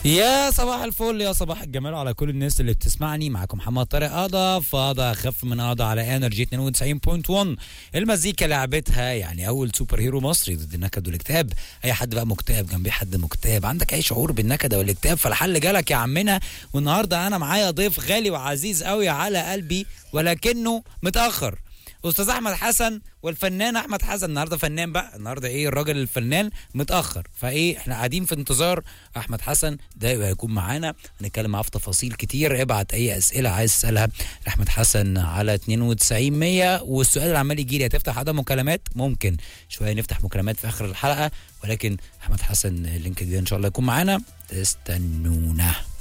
يا صباح الفل يا صباح الجمال على كل الناس اللي بتسمعني معاكم محمد طارق قضا فاضة اخف من قضا على انرجي 92.1 المزيكا لعبتها يعني اول سوبر هيرو مصري ضد النكد والاكتئاب اي حد بقى مكتئب جنبيه حد مكتئب عندك اي شعور بالنكد او الاكتئاب فالحل جالك يا عمنا والنهارده انا معايا ضيف غالي وعزيز قوي على قلبي ولكنه متاخر استاذ احمد حسن والفنان احمد حسن النهارده فنان بقى النهارده ايه الراجل الفنان متاخر فايه احنا قاعدين في انتظار احمد حسن ده يبقى هيكون معانا هنتكلم معاه في تفاصيل كتير ابعت اي اسئله عايز تسالها لاحمد حسن على 92 100 والسؤال اللي عمال يجي لي هتفتح عدد مكالمات ممكن شويه نفتح مكالمات في اخر الحلقه ولكن احمد حسن اللينك دي ان شاء الله يكون معانا استنونا